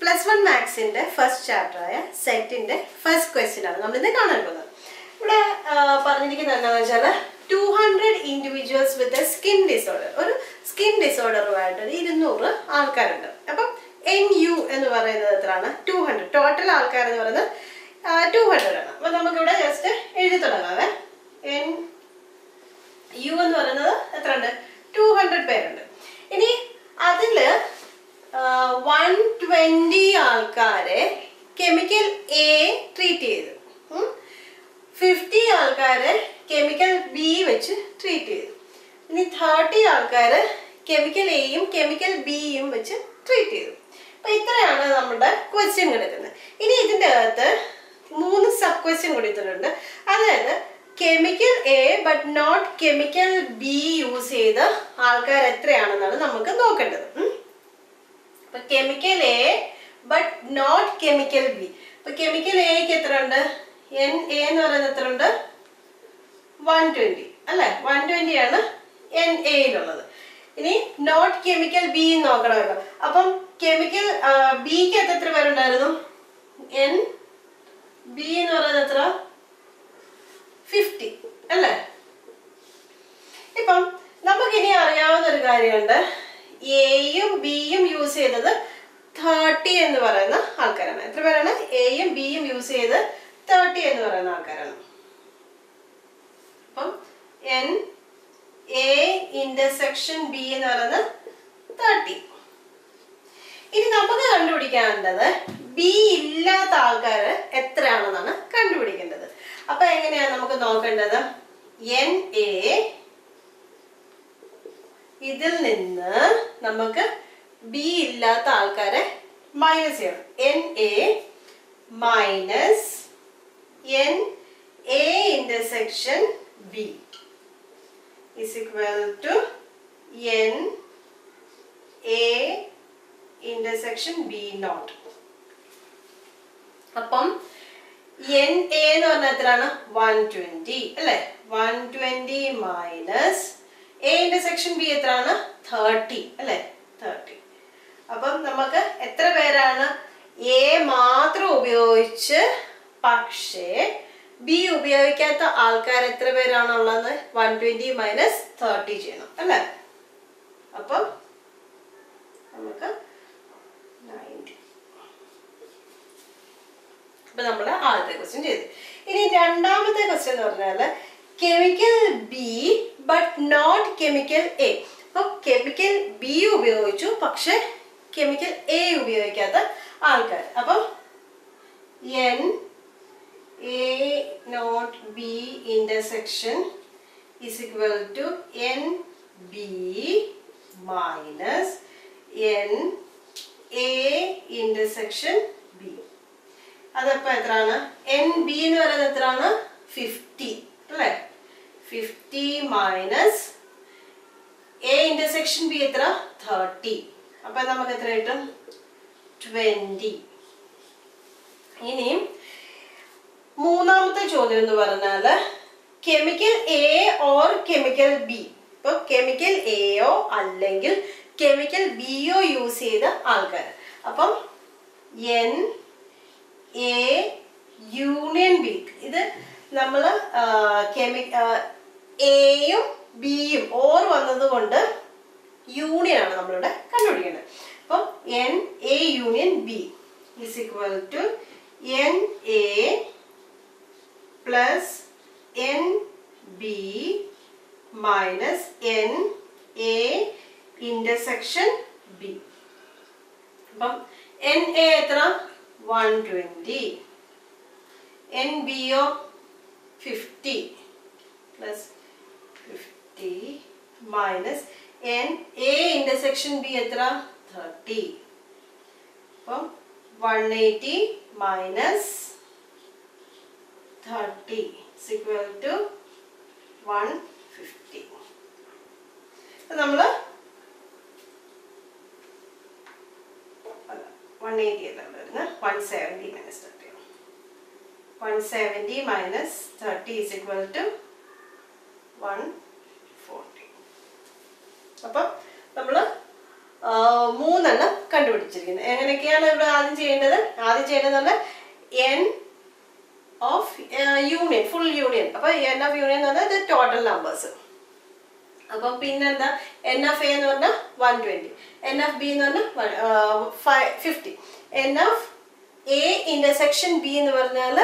Plus one മാത്സിന്റെ first chapter ആയ സെറ്റിന്റെ ഫസ്റ്റ് ക്വസ്റ്റ്യൻ ആണ് നമ്മൾ ഇന്ന് കാണാൻ പോകുന്നത് ഇവിടെ ആ, പറഞ്ഞിരിക്കുന്നത് എന്താണെന്ന് വെച്ചാൽ two hundred individuals with a skin disorder ഒരു സ്കിൻ ഡിസോർഡറുമായിട്ട് ഒരു ഇരുന്നൂറ് ആൾക്കാരുണ്ട് അപ്പം എൻ യു എന്ന് പറയുന്നത് എത്രയാണ് ടു ഹൺഡ്രഡ് ടോട്ടൽ ആൾക്കാർ എന്ന് പറയുന്നത് ടു ഹൺഡ്രഡ് ആണ് അപ്പൊ നമുക്കിവിടെ ജസ്റ്റ് എഴുതി തുടങ്ങാവേ എൻ യു എന്ന് പറയുന്നത് എത്ര ഉണ്ട് ടു ഹൺഡ്രഡ് പേരുണ്ട് ഇനി അതില് വൺ ട്വന്റി ആൾക്കാരെ കെമിക്കൽ എ ട്രീറ്റ് ചെയ്തു ഫിഫ്റ്റി ആൾക്കാരെ കെമിക്കൽ ബി വെച്ച് ട്രീറ്റ് ചെയ്തു ഇനി തേർട്ടി ആൾക്കാര് കെമിക്കൽ എയും കെമിക്കൽ ബിയും വെച്ച് ട്രീറ്റ് ചെയ്തു അപ്പൊ ഇത്രയാണ് നമ്മുടെ ക്വസ്റ്റ്യൻ കിടക്കുന്നത് ഇനി ഇതിന്റെ അകത്ത് മൂന്ന് സബ് ക്വസ്റ്റ്യൻ കൊടുത്തിട്ടുണ്ട് അതായത് chemical A but not chemical B use ചെയ്ത ആൾക്കാർ എത്രയാണെന്നാണ് നമുക്ക് നോക്കേണ്ടത് ഉം. അപ്പൊ chemical A but not chemical B അപ്പൊ കെമിക്കൽ എക്ക് എത്ര ഉണ്ട് എൻ എ എന്ന് പറയുന്നത് എത്ര ഉണ്ട് വൺ ട്വന്റി അല്ലെ വൺ ട്വന്റി ആണ് എൻ എയിലുള്ളത് ഇനി നോട്ട് കെമിക്കൽ ബി നോക്കണമല്ലോ അപ്പം കെമിക്കൽ ബിക്ക് എത്ര എത്ര പേരുണ്ടായിരുന്നു എൻ ബി എന്ന് പറയുന്നത് എത്ര ഫിഫ്റ്റി അല്ലേ ഇപ്പം നമുക്കിനി അറിയാവുന്ന ഒരു കാര്യമുണ്ട് എയും ബിയും യൂസ് ചെയ്തത് തേർട്ടി എന്ന് പറയുന്ന ആൾക്കാരാണ് എത്ര പേരാണ് എയും ബിയും യൂസ് ചെയ്ത് തേർട്ടി എന്ന് പറയുന്ന ആൾക്കാരാണ് അപ്പം എൻ എ ഇന്റർസെക്ഷൻ ബി എന്ന് പറയുന്നത് തേർട്ടി ഇനി നമുക്ക് കണ്ടുപിടിക്കേണ്ടത് ബി ഇല്ലാത്ത ആൾക്കാർ എത്രയാണെന്നാണ് കണ്ടുപിടിക്കേണ്ടത് അപ്പൊ എങ്ങനെയാണ് നമുക്ക് നോക്കേണ്ടത് എൻ എ ഇതിൽ നിന്ന് നമുക്ക് ബി ഇല്ലാത്ത ആൾക്കാരെ മൈനസ് ചെയ്യണം N A minus N A intersection B is equal to n a intersection b naught അപ്പം എൻ എ എന്ന് പറഞ്ഞാൽ എത്രയാണ് വൺ ട്വന്റി അല്ലെ one twenty minus A intersection B എത്രയാണ് തേർട്ടി അല്ലെ തേർട്ടി അപ്പം നമുക്ക് എത്ര പേരാണ് എ മാത്രം ഉപയോഗിച്ച് പക്ഷേ ബി ഉപയോഗിക്കാത്ത ആൾക്കാർ എത്ര പേരാണുള്ളത് വൺ ട്വന്റി മൈനസ് തേർട്ടി ചെയ്യണം അല്ലേ അപ്പം നമുക്ക് നയൻറ്റി അപ്പൊ നമ്മൾ ആദ്യത്തെ ക്വസ്റ്റ്യൻ ചെയ്തു ഇനി രണ്ടാമത്തെ ക്വസ്റ്റ്യൻ എന്ന് പറഞ്ഞാല് chemical B but not chemical A അപ്പൊ കെമിക്കൽ ബി ഉപയോഗിച്ചു പക്ഷെ കെമിക്കൽ എ ഉപയോഗിക്കാത്ത ആൾക്കാർ അപ്പം N A not B intersection is equal to n b minus n a intersection b അതപ്പോ എത്രയാണ് എൻ ബി എന്ന് പറയുന്നത് എത്രയാണ് ഫിഫ്റ്റി അല്ലേ fifty minus A intersection B എത്ര തേർട്ടി അപ്പൊ നമുക്ക് എത്ര കിട്ടും ട്വന്റി ഇനിയും മൂന്നാമത്തെ ചോദ്യം എന്ന് പറഞ്ഞാല് chemical A or chemical B ഇപ്പൊ കെമിക്കൽ എയോ അല്ലെങ്കിൽ കെമിക്കൽ ബിയോ യൂസ് ചെയ്ത ആൾക്കാർ അപ്പം എൻ എ യൂണിയൻ ബി ഇത് നമ്മൾ കെമി എയും ബിയും ഓർ വന്നതുകൊണ്ട് യൂണിയൻ ആണ് നമ്മളിവിടെ കണ്ടുപിടിക്കേണ്ടത് അപ്പം N A union B is equal to N A plus N B minus N A intersection B അപ്പം എൻ എ എത്ര വൺ ട്വന്റി എൻ ബിയോ fifty plus fifty minus N A intersection B എത്ര thirty അപ്പം one eighty minus thirty equal to one fifty നമ്മള് one eighty അല്ല വരുന്നത് one seventy minus thirty one seventy minus thirty is equal to one forty അപ്പം നമ്മൾ ആ, മൂന്നെണ്ണം കണ്ടുപിടിച്ചിരിക്കുന്നത് എങ്ങനെയൊക്കെയാണ് ഇവിടെ ആദ്യം ചെയ്യേണ്ടത് ആദ്യം ചെയ്യേണ്ടത് പറഞ്ഞാൽ N of union full union അപ്പൊ എൻ ഓഫ് യൂണിയൻ എന്ന് പറഞ്ഞാൽ ഇത് ടോട്ടൽ നമ്പേഴ്സ് അപ്പം പിന്നെന്താ എൻ ഓഫ് എ എന്ന് പറഞ്ഞാൽ one twenty N of B എന്ന് പറഞ്ഞാൽ fifty N of A intersection B എന്ന് പറഞ്ഞാൽ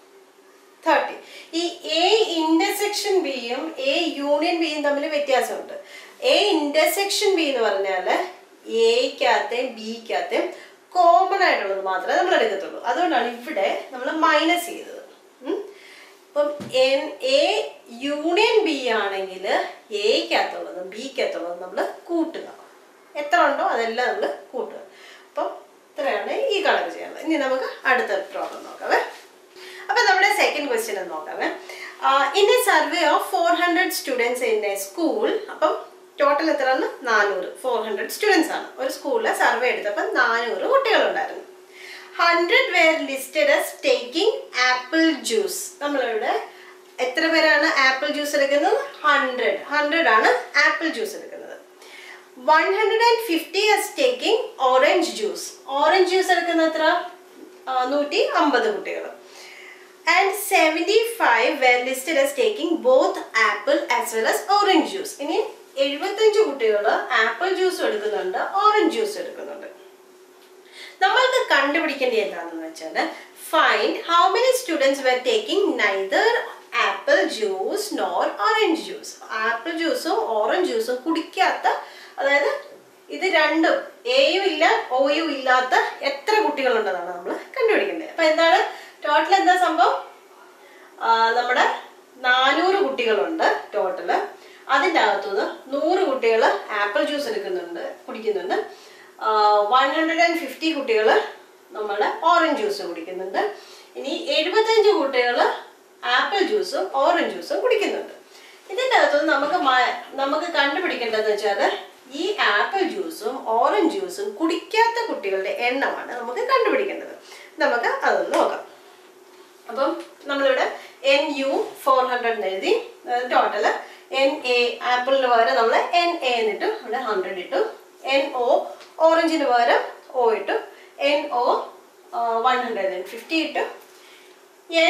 തേർട്ടി ഈ എ ഇന്റർസെക്ഷൻ ബിയും എ യൂണിയൻ ബിയും തമ്മിൽ വ്യത്യാസമുണ്ട് എ ഇന്റർസെക്ഷൻ ബി എന്ന് പറഞ്ഞാൽ എക്കകത്തെയും ബിക്കകത്തെയും കോമൺ ആയിട്ടുള്ളത് മാത്രമേ നമ്മൾ എടുക്കത്തുള്ളൂ അതുകൊണ്ടാണ് ഇവിടെ നമ്മൾ മൈനസ് ചെയ്തത് ഉം. ഇപ്പം എ യൂണിയൻ ബി ആണെങ്കിൽ എക്കകത്തുള്ളതും ബിക്കകത്തുള്ളതും നമ്മൾ കൂട്ടുക എത്ര ഉണ്ടോ അതെല്ലാം നമ്മൾ കൂട്ടുക അപ്പം ഇത്രയാണ് ഈ കണക്ക് ചെയ്യുന്നത് ഇനി നമുക്ക് അടുത്ത പ്രോബ്ലം നോക്കാവേ അപ്പൊ നമ്മുടെ സെക്കൻഡ് ക്വസ്റ്റ്യൻ നോക്കാവേ in a survey of four hundred students in a school അപ്പം ടോട്ടൽ എത്രയാണ് നാനൂറ് ഫോർ ഹൺഡ്രഡ് സ്റ്റുഡൻസ് ആണ് ഒരു സ്കൂളിലെ സർവേ എടുത്തപ്പോൾ നാനൂറ് കുട്ടികളുണ്ടായിരുന്നു hundred were listed as taking apple juice നമ്മളിവിടെ എത്ര പേരാണ് ആപ്പിൾ ജ്യൂസ് എടുക്കുന്നത് ഹൺഡ്രഡ് ഹൺഡ്രഡ് ആണ് ആപ്പിൾ ജ്യൂസ് എടുക്കുന്നത് one hundred and fifty as taking orange juice orange juice എടുക്കുന്ന എത്ര ആ, നൂറ്റി അമ്പത് കുട്ടികൾ and seventy five were listed as taking both apple as well as orange juice ഇനി എഴുപത്തഞ്ച് കുട്ടികൾ ആപ്പിൾ ജ്യൂസ് എടുക്കുന്നുണ്ട് ഓറഞ്ച് ജ്യൂസ് എടുക്കുന്നുണ്ട് നമ്മൾക്ക് കണ്ടുപിടിക്കേണ്ടത് എന്താണെന്ന് വെച്ചാൽ find how many students were taking neither apple juice nor orange juice apple ജ്യൂസും ഓറഞ്ച് ജ്യൂസും കുടിക്കാത്ത അതായത് ഇത് രണ്ടും എയും ഇല്ല ഓയും ഇല്ലാത്ത എത്ര കുട്ടികളുണ്ടെന്നാണ് നമ്മൾ കണ്ടുപിടിക്കേണ്ടത് അപ്പൊ എന്താണ് ടോട്ടൽ എന്താ സംഭവം ആ, നമ്മുടെ നാനൂറ് കുട്ടികളുണ്ട് ടോട്ടല് അതിൻ്റെ അകത്തുനിന്ന് നൂറ് കുട്ടികൾ ആപ്പിൾ ജ്യൂസ് എടുക്കുന്നുണ്ട് കുടിക്കുന്നുണ്ട് വൺ ഹൺഡ്രഡ് ആൻഡ് ഫിഫ്റ്റി കുട്ടികൾ നമ്മുടെ ഓറഞ്ച് ജ്യൂസ് കുടിക്കുന്നുണ്ട് ഇനി എഴുപത്തഞ്ച് കുട്ടികൾ ആപ്പിൾ ജ്യൂസും ഓറഞ്ച് ജ്യൂസും കുടിക്കുന്നുണ്ട് ഇതിൻ്റെ അകത്തുനിന്ന് നമുക്ക് മ- നമുക്ക് കണ്ടുപിടിക്കേണ്ടതെന്ന് വെച്ചാൽ ഈ ആപ്പിൾ ജ്യൂസും ഓറഞ്ച് ജ്യൂസും കുടിക്കാത്ത കുട്ടികളുടെ എണ്ണമാണ് നമുക്ക് കണ്ടുപിടിക്കേണ്ടത് നമുക്ക് അതൊന്ന് നോക്കാം അപ്പം നമ്മളിവിടെ എൻ യു ഫോർ ഹൺഡ്രഡ് എഴുതി ടോട്ടല് എൻ എ ആപ്പിളിന് പകരം നമ്മൾ എൻ എ എന്നിട്ടു ഇവിടെ ഹൺഡ്രഡ് ഇട്ടു എൻ ഒ ഓറഞ്ചിന് പകരം ഒ ഇട്ടു N O one hundred and fifty ഇട്ടു എൻ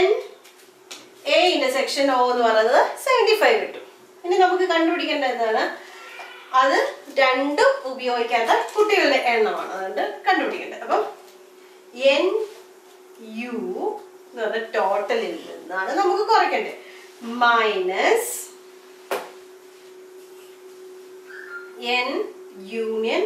എ ഇന്റർസെക്ഷൻ ഒ എന്ന് പറയുന്നത് സെവൻറ്റി ഫൈവ് ഇട്ടു ഇനി നമുക്ക് കണ്ടുപിടിക്കേണ്ട എന്താണ് അത് രണ്ടും ഉപയോഗിക്കാത്ത കുട്ടികളുടെ എണ്ണമാണ് അതുകൊണ്ട് കണ്ടുപിടിക്കേണ്ടത് അപ്പം എൻ യു എന്ന് പറഞ്ഞ ടോട്ടലിൽ നിന്നാണ് നമുക്ക് കുറയ്ക്കേണ്ടത് minus N union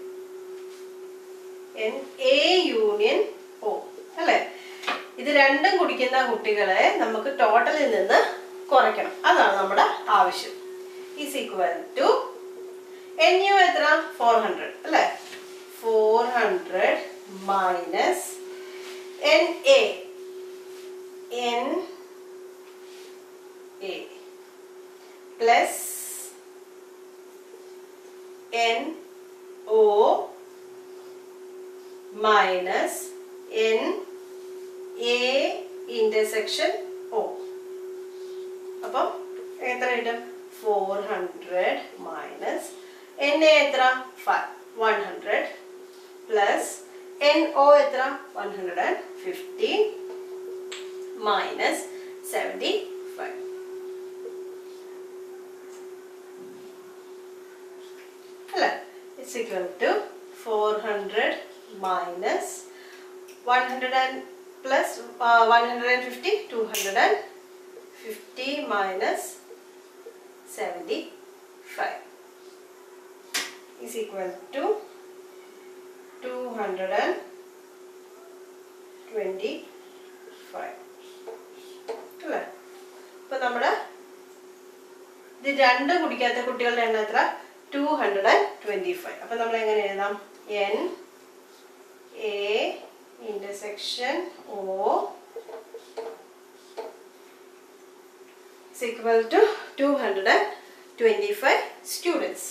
N A union O അല്ലേ ഇത് രണ്ടും കുടിക്കുന്ന കുട്ടികളെ നമുക്ക് ടോട്ടലിൽ നിന്ന് കുറയ്ക്കണം അതാണ് നമ്മുടെ ആവശ്യം is equal to N U എത്ര ഫോർ ഹൺഡ്രഡ് അല്ലേ four hundred minus N A N A plus N O minus N A intersection O അപ്പം എത്ര കിട്ടും four hundred minus N A എത്ര five one hundred plus N O എത്ര one hundred and fifty minus seventy five അല്ലേ it's equal to four hundred minus one hundred and plus one hundred and fifty two hundred and fifty minus seventy five is equal to two hundred and twenty five അല്ലേ ഇപ്പൊ നമ്മുടെ ഇത് രണ്ട് കുടിക്കാത്ത കുട്ടികളുടെ എണ്ണം എത്ര two hundred and twenty five അപ്പൊ നമ്മൾ എങ്ങനെ എഴുതാം N A intersection O equal to two hundred and twenty five students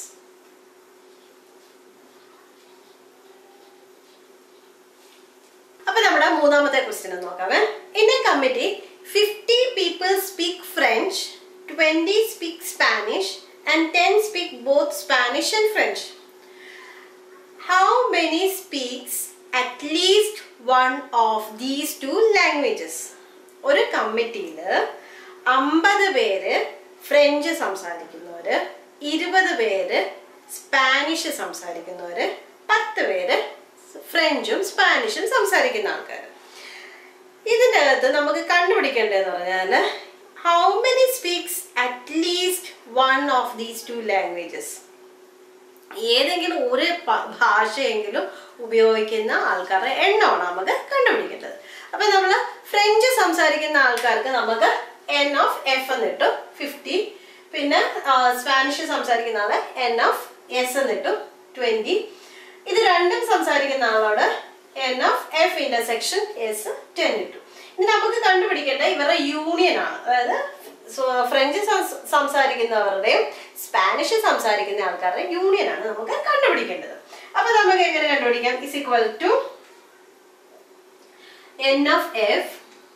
അപ്പൊ നമ്മുടെ മൂന്നാമത്തെ ക്വസ്റ്റ്യൻ നോക്കാമേ in a committee fifty people speak French twenty speak Spanish and ten speak both Spanish and French how many speaks at least one of these two languages ഒരു കമ്മിറ്റിയിൽ അമ്പത് പേര് French സംസാരിക്കുന്നവര് ഇരുപത് പേര് സ്പാനിഷ് സംസാരിക്കുന്നവര് പത്ത് പേര് ഫ്രഞ്ചും സ്പാനിഷും സംസാരിക്കുന്ന ആൾക്കാർ ഇതിൻ്റെ അകത്ത് നമുക്ക് കണ്ടുപിടിക്കേണ്ടതെന്ന് പറഞ്ഞാൽ how many speaks at least one of these two languages ഏതെങ്കിലും ഒരു പ- ഭാഷയെങ്കിലും ഉപയോഗിക്കുന്ന ആൾക്കാരുടെ എണ്ണമാണ് നമുക്ക് കണ്ടുപിടിക്കേണ്ടത് അപ്പൊ നമ്മൾ ഫ്രഞ്ച് സംസാരിക്കുന്ന ആൾക്കാർക്ക് നമുക്ക് എൻ ഓഫ് എഫ് എന്ന് ഇട്ടു ഫിഫ്റ്റി പിന്നെ ആ, സ്പാനിഷ് സംസാരിക്കുന്ന ആള് എൻ ഓഫ് എസ് എന്ന് ഇട്ടു ട്വന്റി ഇത് രണ്ടും സംസാരിക്കുന്ന ആളോട് N of F intersection S ten ഇട്ടു ഇനി നമുക്ക് കണ്ടുപിടിക്കേണ്ട ഇവരുടെ യൂണിയൻ ആണ് അതായത് സോ- ഫ്രഞ്ച് സംസ്- സംസാരിക്കുന്നവരുടെയും സ്പാനിഷ് സംസാരിക്കുന്ന ആൾക്കാരുടെയും യൂണിയൻ ആണ് നമുക്ക് കണ്ടുപിടിക്കേണ്ടത് അപ്പൊ നമുക്ക് എങ്ങനെ കണ്ടുപിടിക്കാം is equal to N of F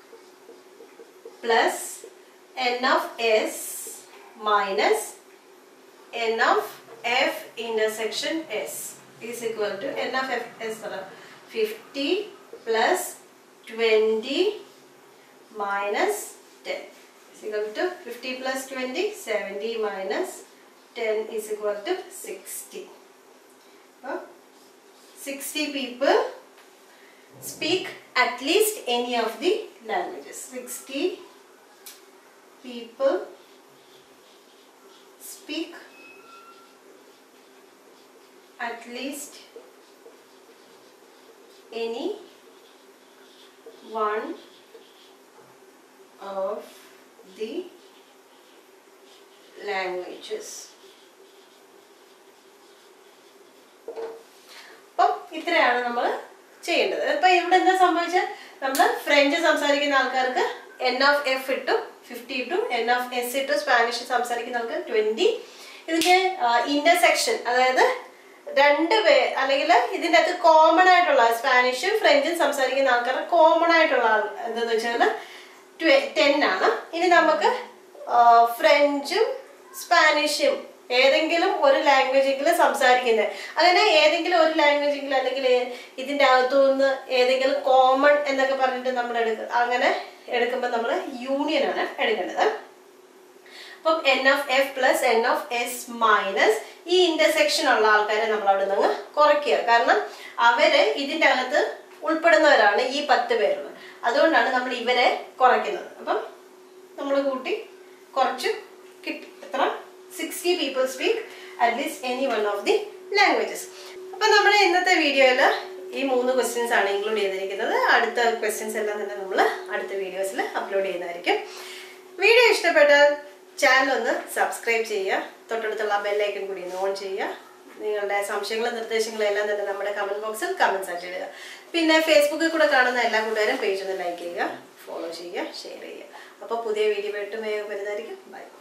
plus N of S minus N of F intersection S is equal to N of F S fifty plus twenty minus 10 is equal to 50 plus 20 70 minus 10 is equal to 60 Huh? 60 people speak at least any of the languages 60 people speak at least any one of the languages. അപ്പം ഇത്രയാണ് നമ്മൾ ചെയ്യേണ്ടത് ഇപ്പൊ ഇവിടെ എന്താ സംഭവിച്ചത് നമ്മൾ French സംസാരിക്കുന്ന ആൾക്കാർക്ക് എൻ ഓഫ് എഫ് ഇട്ടു ഫിഫ്റ്റി ഇട്ടു എൻ ഓഫ് എസ് ഇട്ടു സ്പാനിഷ് സംസാരിക്കുന്ന ആൾക്ക് ട്വന്റി ഇതിന്റെ ഇന്റർസെക്ഷൻ അതായത് രണ്ട് പേ അല്ലെങ്കിൽ ഇതിൻ്റെ അകത്ത് കോമൺ ആയിട്ടുള്ള സ്പാനിഷും ഫ്രഞ്ചും സംസാരിക്കുന്ന ആൾക്കാരുടെ കോമൺ ആയിട്ടുള്ള ആൾ എന്താന്ന് വെച്ചാൽ ടെൻ ആണ് ഇനി നമുക്ക് ആ, ഫ്രഞ്ചും സ്പാനിഷും ഏതെങ്കിലും ഒരു ലാംഗ്വേജ് എങ്കിലും സംസാരിക്കുന്നത് അങ്ങനെ ഏതെങ്കിലും ഒരു ലാംഗ്വേജ് എങ്കിലും അല്ലെങ്കിൽ ഏ- ഇതിന്റെ അകത്തുനിന്ന് ഏതെങ്കിലും കോമൺ എന്നൊക്കെ പറഞ്ഞിട്ട് നമ്മൾ എടുക്കുക അങ്ങനെ എടുക്കുമ്പോൾ നമ്മൾ യൂണിയൻ ആണ് എടുക്കേണ്ടത് അപ്പം N of F plus N of S minus ഈ ഇന്റർസെക്ഷൻ ഉള്ള ആൾക്കാരെ നമ്മൾ അവിടെ നിന്ന് കുറയ്ക്കുക കാരണം അവര് ഇതിന്റെ അകത്ത് ഉൾപ്പെടുന്നവരാണ് ഈ പത്ത് പേരുള്ളത് അതുകൊണ്ടാണ് നമ്മൾ ഇവരെ കുറയ്ക്കുന്നത് അപ്പം നമ്മൾ കൂട്ടി കുറച്ച് കിട്ടി എത്ര sixty people speak at least any one of the languages അപ്പം നമ്മുടെ ഇന്നത്തെ വീഡിയോയിൽ ഈ മൂന്ന് ക്വസ്റ്റ്യൻസ് ആണ് ഇൻക്ലൂഡ് ചെയ്തിരിക്കുന്നത് അടുത്ത ക്വസ്റ്റ്യൻസ് എല്ലാം തന്നെ നമ്മൾ അടുത്ത വീഡിയോസിൽ അപ്ലോഡ് ചെയ്യുന്നതായിരിക്കും വീഡിയോ ഇഷ്ടപ്പെട്ടാൽ ചാനൽ ഒന്ന് സബ്സ്ക്രൈബ് ചെയ്യുക തൊട്ടടുത്തുള്ള ബെല്ലൈക്കൺ കൂടി ഒന്ന് ഓൺ ചെയ്യുക നിങ്ങളുടെ സംശയങ്ങളും നിർദ്ദേശങ്ങളും എല്ലാം തന്നെ നമ്മുടെ കമന്റ് ബോക്സിൽ കമന്റ്സ് ആയിട്ട് ഇടുക പിന്നെ ഫേസ്ബുക്കിൽ കൂടെ കാണുന്ന എല്ലാ കൂട്ടുകാരും പേജ് ഒന്ന് ലൈക്ക് ചെയ്യുക ഫോളോ ചെയ്യുക ഷെയർ ചെയ്യുക അപ്പോൾ പുതിയ വീഡിയോ ആയിട്ട് വേഗം വരുന്നതായിരിക്കും ബൈ